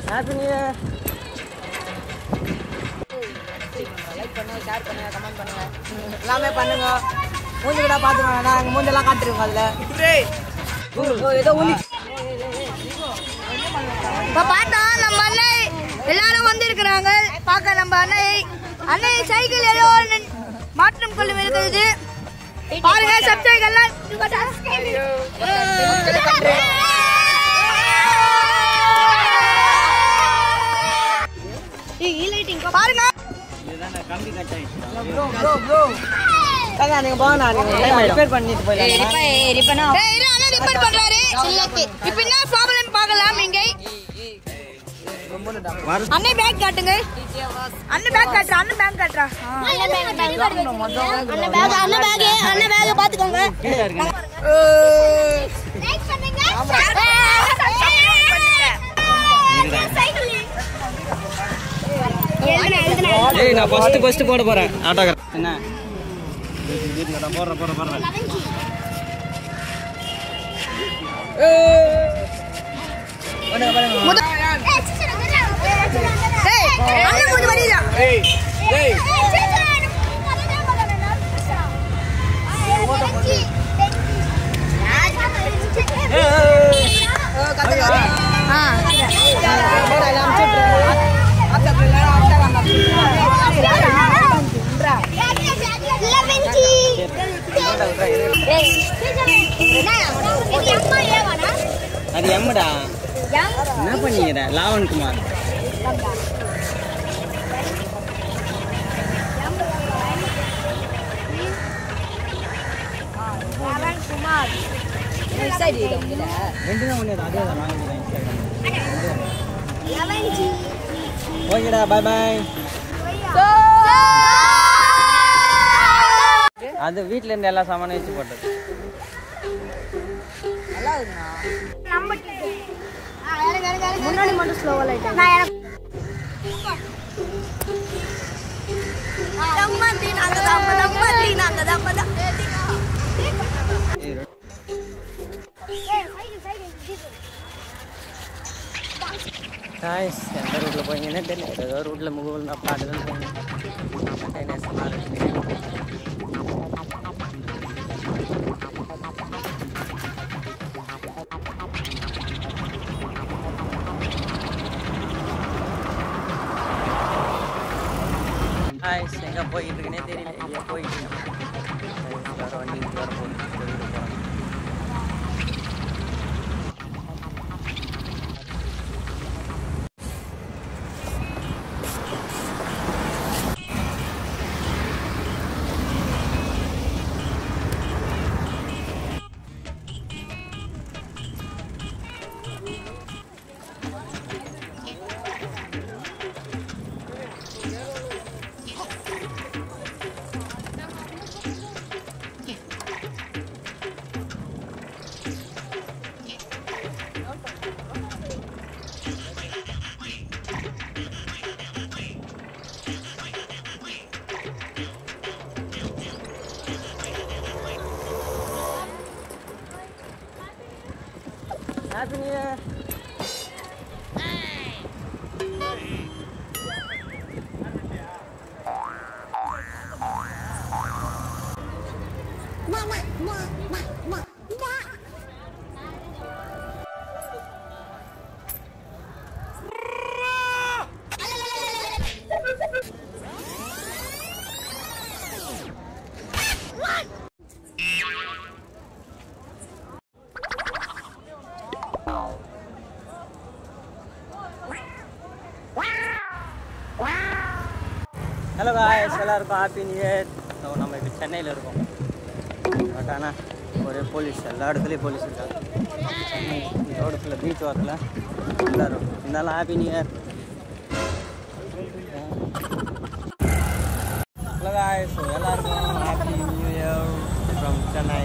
happy new year like பண்ணுங்க share பண்ணுங்க comment பண்ணுங்க எல்லாமே பண்ணுங்க மூஞ்சி கூட பார்த்துக்கோங்க நாங்கள் மூஞ்செல்லாம் காட்டுருக்கோம் அதில் ஏதோ ஊனி இப்ப பார்த்தா நம்ம அண்ணை எல்லாரும் வந்திருக்கிறாங்க பார்க்க நம்ம அண்ணை அன்னை சைக்கிள் ஏதோ நின்- மாற்றம் கொள்ளும் இருக்கிறது பாருங்க சப்ஸ்கிரைப் எல்லாம் பாருங்க ப்ரோ ப்ரோ அதான் நீங்கள் போங்க நான் நீங்கள் ரிப்பேர் பண்ணிட்டு போயிடலாம் ஏய், இரு, அண்ணா ரிப்பேர் பண்றாரு இப்ப என்ன ப்ராப்ளம் பார்க்கலாம் இங்க அண்ணே பேக் காட்டுங்க அண்ணன் பேக் காட்டுறா அண்ணன் பேக் காட்டுறா அண்ணன் பேக் அண்ணன் பேக் அண்ணன் பேக் பாத்துக்கோங்க ஏய் நான் ஃபர்ஸ்ட் ஃபர்ஸ்ட் போட போறேன் ஆட்டோகிராஃப் என்ன போடுறேன் போடுறேன் போடுறேன் அண்ணன் கொஞ்சம் வரியா அது எம்முடா என்ன பண்ணிக்கிற லாவன் குமார் ரெண்டு தான் ஒன்று அதே தான் வாங்கிக்கிறேன் ஓகேடா பாய் பாய் அது வீட்ல இருந்து எல்லா சாமானும் வச்சு போட்டது முன்னாடி மட்டும் ஸ்லோவா லைட் நான் எனக்கு தம்மதி நாங்க தம்ம தம்மதி நாங்க தம்ம காய்ஸ் எந்த ரூட்டில் போய்ங்கன்னே தெரியல ஏதோ ரூட்டில் முகவல் நான் பாட்டு தான் போனேன் கண்டெய்னர்ஸ்லாம் இருக்கு காய்ஸ் எங்கே போயிட்டு இருக்குன்னே தெரியல எங்கேயோ போயிட்டு இருக்கேன் வேறு வண்டி வேறு போகுது போயிட்டு போகிறேன் happy new year hello guys எல்லாருக்கும் ஹாப்பி நியூ இயர் ஸோ நம்ம இப்போ சென்னையில் இருக்கோம் பட் ஆனால் ஒரே போலீஸ் எல்லா இடத்துலையும் போலீஸ் இருக்காங்க சென்னை ரோடு ஃபுல்லாக பீச் வாரத்தில் எல்லாரும் இருந்தாலும் happy new year hello guys so எல்லாருக்கும் happy new year from Chennai